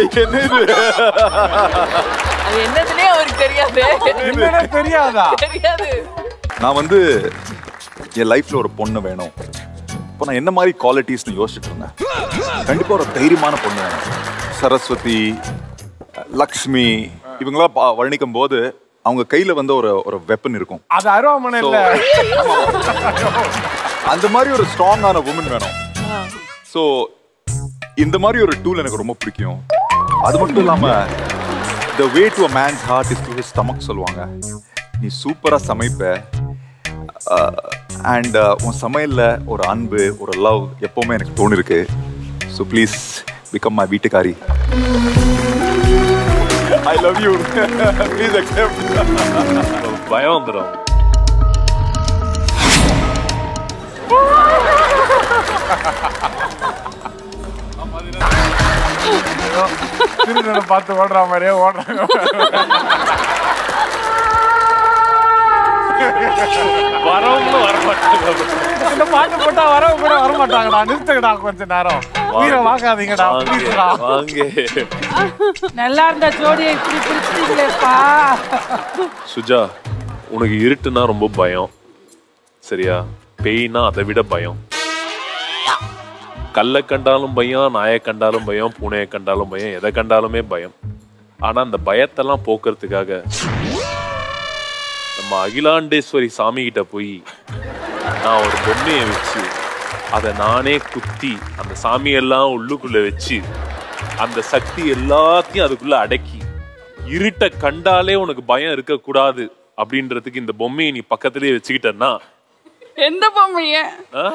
என்ன இது அது என்னதுன்னே அவருக்கு தெரியாது என்னடா தெரியாதா தெரியாது நான் வந்து என் லைஃப்ல ஒரு பொண்ணு வேணும் இப்போ நான் என்ன மாதிரி குவாலிட்டிஸ்னு யோசிச்சுட்டு இருந்தேன் கண்டிப்பா ஒரு தைரியமான பொண்ணு வேணும் சரஸ்வதி லக்ஷ்மி இவங்களாம் பா- வர்ணிக்கும் போது அவங்க கையில வந்து ஒரு ஒரு வெப்பன் இருக்கும் அது அருவாமனை இல்ல அந்த மாதிரி ஒரு ஸ்ட்ராங்கான உமன் வேணும் ஸோ இந்த மாதிரி ஒரு டூல் எனக்கு ரொம்ப பிடிக்கும் அது மட்டும் இல்லாம the way to a man's heart is to his stomach சொல்லுவாங்க நீ சூப்பரா சமைப்ப அண்ட் உன் சமையல்ல ஒரு அன்பு ஒரு லவ் எப்பவுமே எனக்கு தோணிருக்கு ஸோ ப்ளீஸ் பிகம் மை வீட்டுக்காரி I love you please accept பயம் வந்துடும் திருடனை பார்த்து ஓடுற மாதிரியே ஓடுறாங்க வரவங்க வர மாட்டாங்க இந்த பாட்டு போட்டா வரவங்க கூட வர மாட்டாங்கடா நிறுத்துங்கடா கொஞ்ச நேரம் உயிரை வாங்காதீங்கடா வாங்க ப்ளீஸ்டா வாங்க நல்லா இருந்த ஜோடியை இப்படி பிடிச்சிட்டீங்களேப்பா சுஜா உனக்கு இருட்டுனா ரொம்ப பயம் சரியா பேய்னா அதை விட பயம் கல்லை கண்டாலும் பயம் நாயை கண்டாலும் பயம் பூனையை கண்டாலும் பயம் எதை கண்டாலுமே பயம் ஆனா அந்த பயத்தெல்லாம் போக்குறதுக்காக நம்ம அகிலாண்டேஸ்வரி சாமி கிட்ட போய் நான் ஒரு பொம்மையை வச்சு அதை நானே குத்தி அந்த சாமியெல்லாம் உள்ளுக்குள்ள வச்சு அந்த சக்தி எல்லாத்தையும் அதுக்குள்ள அடக்கி இருட்ட கண்டாலே உனக்கு பயம் இருக்கக்கூடாது அப்படின்றதுக்கு இந்த பொம்மையை நீ பக்கத்திலேயே வச்சுக்கிட்டன்னா எந்த பொம்மைய ஆ?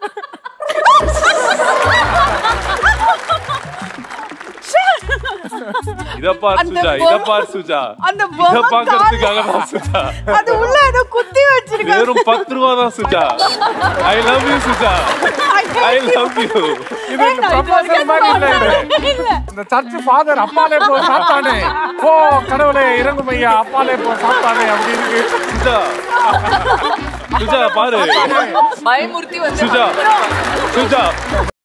இத பார் அந்த சுஜா இத பொம்மை- பார் சுஜா அந்த இத பொம்மை பாக்குறதுக்காக தான் சுஜா அது உள்ள ஏதோ குத்தி வச்சிருக்காங்க வெறும் பத்து ரூபா தான் Suja I love you Suja I love you இது இந்த ப்ரொபோசல் மாதிரி இல்ல இது இந்த சர்ச் ஃபாதர் அப்பாலே போ சாத்தானே போ கடவுளே இறங்கும் ஐயா அப்பாலே போ சாத்தானே அப்படி இருக்கு சுஜா சுஜா பாரு பயமுறுத்தி வந்து சுஜா சுஜா